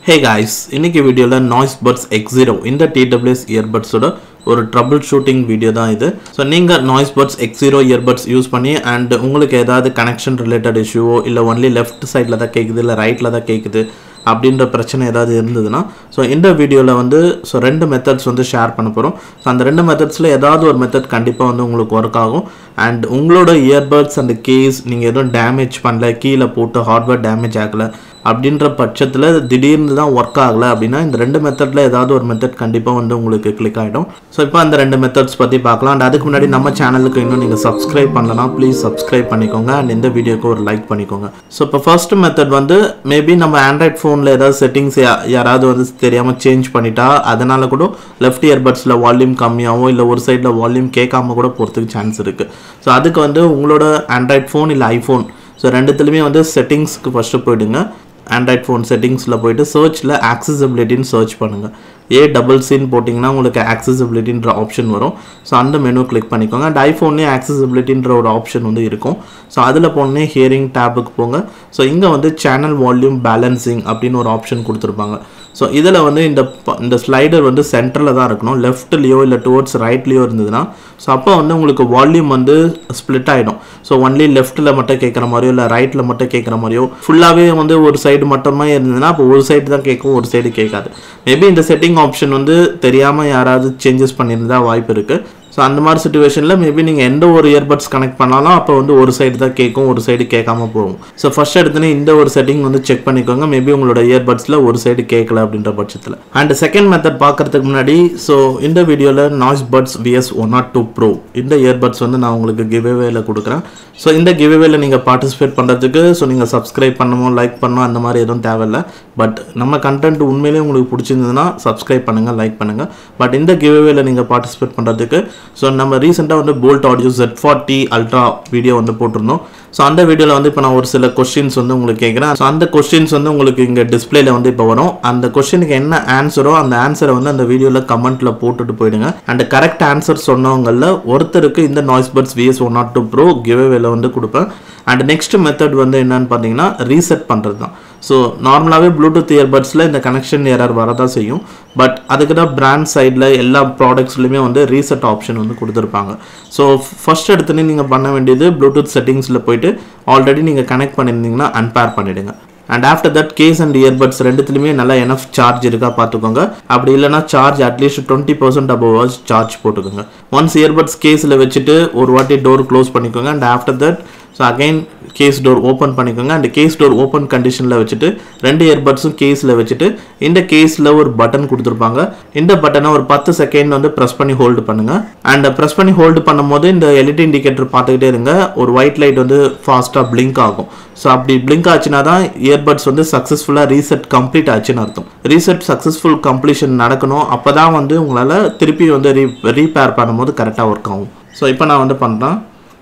ஹே guys இன்னைக்கு வீடியோவில் Noise Buds X zero இந்த டிடபிள்யூஎஸ் இயர்பட்ஸோட ஒரு ட்ரபிள் ஷூட்டிங் வீடியோ தான் இது ஸோ நீங்கள் Noise Buds X zero earbuds use பண்ணி அண்ட் உங்களுக்கு ஏதாவது கனெக்ஷன் ரிலேட்டட் இஷ்யூவோ இல்லை ஒன்லி லெஃப்ட் சைடில் தான் கேட்குது இல்லை ரைட்டில் தான் கேட்குது அப்படின்ற பிரச்சனை ஏதாவது இருந்ததுன்னா ஸோ இந்த வீடியோவில் வந்து ஸோ ரெண்டு மெத்தட்ஸ் வந்து ஷேர் பண்ண போகிறோம் ஸோ அந்த ரெண்டு மெத்தட்ஸில் ஏதாவது ஒரு மெத்தட் கண்டிப்பாக வந்து உங்களுக்கு ஒர்க் ஆகும் அண்ட் உங்களோட இயர்பட்ஸ் அந்த கேஸ் நீங்கள் எதுவும் டேமேஜ் பண்ணல கீழே போட்டு ஹார்ட்வேர் டேமேஜ் ஆகலை அப்படின்ற பட்சத்தில் திடீர்னு தான் ஒர்க் ஆகலை அப்படின்னா இந்த ரெண்டு மெத்தடில் ஏதாவது ஒரு மெத்தட் கண்டிப்பாக வந்து உங்களுக்கு கிளிக் ஆகிடும் ஸோ இப்போ அந்த ரெண்டு மெத்தட்ஸ் பற்றி பார்க்கலாம் அண்ட் அதுக்கு முன்னாடி நம்ம சேனலுக்கு இன்னும் நீங்கள் சப்ஸ்கிரைப் பண்ணலனா ப்ளீஸ் சப்ஸ்கிரைப் பண்ணிக்கோங்க அண்ட் இந்த வீடியோக்கு ஒரு லைக் பண்ணிக்கோங்க ஸோ இப்போ ஃபர்ஸ்ட் மெத்தட் வந்து மேபி நம்ம ஆண்ட்ராய்ட் ஃபோனில் ஏதாவது செட்டிங்ஸ் யாராவது வந்து தெரியாமல் சேஞ்ச் பண்ணிட்டா அதனால கூட லெஃப்ட் இயர்பட்ஸில் வால்யூம் கம்மியாகவும் இல்லை ஒரு சைடில் வால்யூம் கேட்காம கூட போகிறதுக்கு சான்ஸ் இருக்குது ஸோ அதுக்கு வந்து உங்களோட ஆண்ட்ராய்ட் ஃபோன் இல்லை ஐஃபோன் ஸோ ரெண்டுத்துலையுமே வந்து செட்டிங்ஸ்க்கு ஃபஸ்ட்டு போயிடுங்க ஆண்ட்ராய்ட் ஃபோன் செட்டிங்ஸில் போயிட்டு சர்ச்சில் ஆக்சசபிலிட்டின்னு சர்ச் பண்ணுங்கள் ஏ டபுள் சின் போட்டிங்கன்னா உங்களுக்கு ஆக்சசபிலிட்டின்ற ஆப்ஷன் வரும் ஸோ அந்த மெனு கிளிக் பண்ணிக்கோங்க அண்ட் ஐஃபோன்லேயே ஆக்சசபிலிட்டின்ற ஒரு ஆப்ஷன் வந்து இருக்கும் ஸோ அதில் போனே ஹியரிங் டேபுக்கு போங்க ஸோ இங்கே வந்து சேனல் வால்யூம் பேலன்சிங் அப்படின்னு ஒரு ஆப்ஷன் கொடுத்துருப்பாங்க ஸோ இதில் வந்து இந்த ப- இந்த ஸ்லைடர் வந்து சென்டரில் தான் இருக்கணும் லெஃப்ட்லேயோ இல்லை டுவர்ட்ஸ் ரைட்லேயோ இருந்ததுன்னா ஸோ அப்போ வந்து உங்களுக்கு வால்யூம் வந்து ஸ்ப்ளிட் ஆகிடும் ஸோ ஒன்லி லெஃப்ட்டில் மட்டும் கேட்குற மாதிரியோ இல்லை ரைட்டில் மட்டும் கேட்குற மாதிரியோ ஃபுல்லாகவே வந்து ஒரு சைடு மட்டுமே இருந்ததுன்னா அப்போ ஒரு சைடு தான் கேட்கும் ஒரு சைடு கேட்காது மேபி இந்த செட்டிங் ஆப்ஷன் வந்து தெரியாமல் யாராவது சேஞ்சஸ் பண்ணியிருந்தா வாய்ப்பு இருக்குது ஸோ அந்த மாதிரி சுச்சுவேஷனில் மேபி நீங்கள் எந்த ஒரு இயர்பட்ஸ் கனெக்ட் பண்ணாலும் அப்போ வந்து ஒரு சைடு தான் கேட்கும் ஒரு சைடு கேட்காம போகும் ஸோ ஃபர்ஸ்ட் எடுத்துனே இந்த ஒரு செட்டிங் வந்து செக் பண்ணிக்கோங்க மேபி உங்களோட இயர்பட்ஸில் ஒரு சைடு கேட்கல அப்படின்ற பட்சத்தில் அண்ட் செகண்ட் மெத்தட் பார்க்கறதுக்கு முன்னாடி ஸோ இந்த வீடியோவில் Noise Buds VS one nought two pro இந்த இயர்பட்ஸ் வந்து நான் உங்களுக்கு கிவ்அவேல கொடுக்குறேன் ஸோ இந்த கிவ்அவேல நீங்கள் பார்ட்டிசிபேட் பண்ணுறதுக்கு ஸோ நீங்கள் சப்ஸ்கிரைப் பண்ணணும் லைக் பண்ணணும் அந்த மாதிரி எதுவும் தேவையில்ல பட் நம்ம கண்டென்ட் உண்மையிலேயே உங்களுக்கு பிடிச்சிருந்ததுன்னா சப்ஸ்கிரைப் பண்ணுங்கள் லைக் பண்ணுங்கள் பட் இந்த கிவ்அவேல நீங்கள் பார்ட்டிசிபேட் பண்ணுறதுக்கு ஸோ நம்ம ரீசெண்டாக வந்து Boult audio Z forty ultra video வந்து போட்டிருந்தோம் ஸோ அந்த வீடியோவில் வந்து இப்போ நான் ஒரு சில கொஸ்டின்ஸ் வந்து உங்களுக்கு கேட்குறேன் ஸோ அந்த கொஸ்டின்ஸ் வந்து உங்களுக்கு இங்கே டிஸ்பிளேல வந்து இப்போ வரும் அந்த கொஸ்டினுக்கு என்ன ஆன்சரோ அந்த ஆன்சரை வந்து அந்த வீடியோவில் கமெண்ட்டில் போட்டுட்டு போயிடுங்க அண்ட் கரெக்ட் ஆன்சர் சொன்னவங்களில் ஒருத்தருக்கு இந்த Noise Buds VS one nought two pro கிவ்அவேல வந்து கொடுப்பேன் அண்ட் நெக்ஸ்ட் மெத்தட் வந்து என்னன்னு பார்த்தீங்கன்னா ரீசெட் பண்ணுறது தான் ஸோ நார்மலாகவே ப்ளூடூத் இயர்பட்ஸில் இந்த கனெக்ஷன் எரர் வரதான் செய்யும் பட் அதுக்கு தான் பிராண்ட் சைடில் எல்லா ப்ராடக்ட்ஸ்லையுமே வந்து ரீசெட் ஆப்ஷன் வந்து கொடுத்துருப்பாங்க ஸோ ஃபர்ஸ்ட் எடுத்துனே நீங்கள் பண்ண வேண்டியது ப்ளூடூத் செட்டிங்ஸில் போயிட்டு ஆல்ரெடி நீங்கள் கனெக்ட் பண்ணியிருந்தீங்கன்னா அன்பேர் பண்ணிவிடுங்க and after that case and earbuds ரெண்டுத்துலையுமே நல்லா எனஃப் சார்ஜ் இருக்கா பார்த்துக்கோங்க அப்படி இல்லைனா charge at least twenty percent above charge போட்டுக்கோங்க ஒன்ஸ் இயர்பட்ஸ் கேஸில் வச்சுட்டு ஒரு வாட்டி டோர் க்ளோஸ் பண்ணிக்கோங்க and after that so again case door open பண்ணிக்கோங்க அண்ட் கேஸ் டோர் ஓப்பன் கண்டிஷனில் வச்சுட்டு ரெண்டு இயர்பட்ஸும் கேஸில் வச்சுட்டு இந்த கேஸில் ஒரு பட்டன் கொடுத்துருப்பாங்க இந்த பட்டனை ஒரு பத்து செகண்ட் வந்து ப்ரெஸ் பண்ணி ஹோல்டு பண்ணுங்க அண்ட் ப்ரெஸ் பண்ணி ஹோல்டு பண்ணும்போது இந்த எல்இடி இண்டிகேட்டர் பார்த்துக்கிட்டே இருங்க ஒரு ஒயிட் லைட் வந்து ஃபாஸ்ட்டாக பிளிங்க் ஆகும் ஸோ அப்படி பிளிங்க் ஆச்சுன்னா தான் இயர்பட்ஸ் வந்து சக்ஸஸ்ஃபுல்லாக ரீசெட் கம்ப்ளீட் ஆச்சுன்னு அர்த்தம் ரீசெட் சக்ஸஸ்ஃபுல் கம்ப்ளீஷன் நடக்கணும் அப்போ தான் வந்து உங்களால் திருப்பி வந்து ரீ ரீபேர் பண்ணும்போது கரெக்டாக ஒர்க் ஆகும் ஸோ இப்போ நான் வந்து பண்ணுறேன்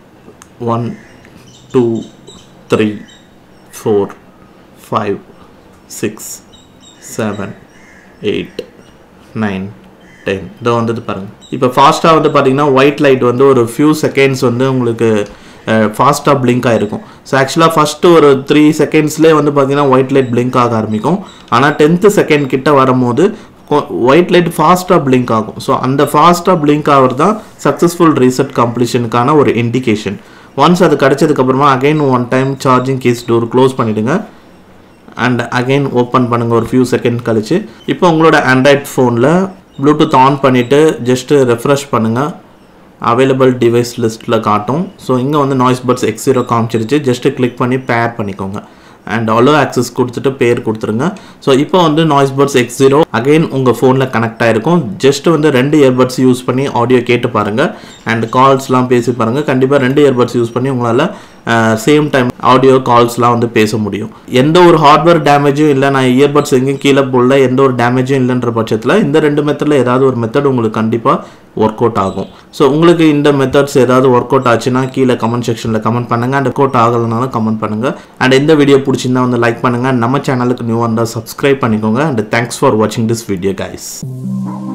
one two three four five six seven eight nine ten இதோ வந்தது பாருங்கள் இப்போ ஃபாஸ்ட்டாக வந்து பார்த்தீங்கன்னா ஒயிட் லைட் வந்து ஒரு ஃபியூ செகண்ட்ஸ் வந்து உங்களுக்கு ஃபாஸ்ட்டாக பிளிங்க் ஆகிருக்கும் ஸோ ஆக்சுவலாக ஃபஸ்ட்டு ஒரு த்ரீ செகண்ட்ஸ்லேயே வந்து பார்த்தீங்கன்னா ஒயிட் லைட் பிளிங்க் ஆக ஆரம்பிக்கும் ஆனால் டென்த்து செகண்ட் கிட்ட வரும்போது ஒயிட் லைட் ஃபாஸ்ட்டாக பிளிங்க் ஆகும் ஸோ அந்த ஃபாஸ்ட்டாக பிளிங்க் ஆகிறது தான் சக்ஸஸ்ஃபுல் ரீசெட் கம்ப்ளீஷனுக்கான ஒரு இண்டிகேஷன் ஒன்ஸ் அது கிடச்சதுக்கப்புறமா again one time charging case door close பண்ணிவிடுங்க அண்ட் அகைன் ஓப்பன் பண்ணுங்கள் ஒரு ஃபியூ செகண்ட் கழிச்சு இப்போ உங்களோட ஆண்ட்ராய்ட் ஃபோனில் ப்ளூடூத் ஆன் பண்ணிவிட்டு ஜஸ்ட்டு ரெஃப்ரெஷ் பண்ணுங்கள் அவைலபிள் டிவைஸ் லிஸ்ட்டில் காட்டும் ஸோ இங்கே வந்து நாய்ஸ் பட்ஸ் எக்ஸ் ஜீரோ காமிச்சிருச்சு ஜஸ்ட்டு கிளிக் பண்ணி பேர் பண்ணிக்கோங்க அண்ட் அலோ ஆக்சஸ் கொடுத்துட்டு பேர் கொடுத்துருங்க ஸோ இப்போ வந்து Noise Buds X zero again உங்கள் ஃபோனில் கனெக்ட் ஆகிருக்கும் ஜஸ்ட் வந்து ரெண்டு இயர்பட்ஸ் யூஸ் பண்ணி ஆடியோ கேட்டு பாருங்கள் அண்ட் கால்ஸ்லாம் பேசி பாருங்கள் கண்டிப்பாக ரெண்டு இயர்பட்ஸ் யூஸ் பண்ணி உங்களால் சேம் டைம் ஆடியோ கால்ஸ்லாம் வந்து பேச முடியும் எந்த ஒரு ஹார்ட்வேர் டேமேஜும் இல்லை நான் இயர்பட்ஸ் எங்கேயும் கீழே போடல எந்த ஒரு டேமேஜும் இல்லைன்ற பட்சத்தில் இந்த ரெண்டு மெத்தடில் ஏதாவது ஒரு மெத்தட் உங்களுக்கு கண்டிப்பாக ஒர்க் அவுட் ஆகும் ஸோ உங்களுக்கு இந்த மெத்தட்ஸ் ஏதாவது ஒர்க் அவுட் ஆச்சுன்னா கீழே கமெண்ட் செக்ஷனில் கமெண்ட் பண்ணுங்கள் அண்ட் ஒர்க் அவுட் ஆகலைனாலும் கமெண்ட் பண்ணுங்கள் அண்ட் இந்த வீடியோ பிடிச்சிருந்தா வந்து லைக் பண்ணுங்கள் நம்ம சேனலுக்கு நியூ வந்தால் சப்ஸ்கிரைப் பண்ணிக்கோங்க அண்ட் தேங்க்ஸ் ஃபார் வாட்சிங் திஸ் வீடியோ கைஸ்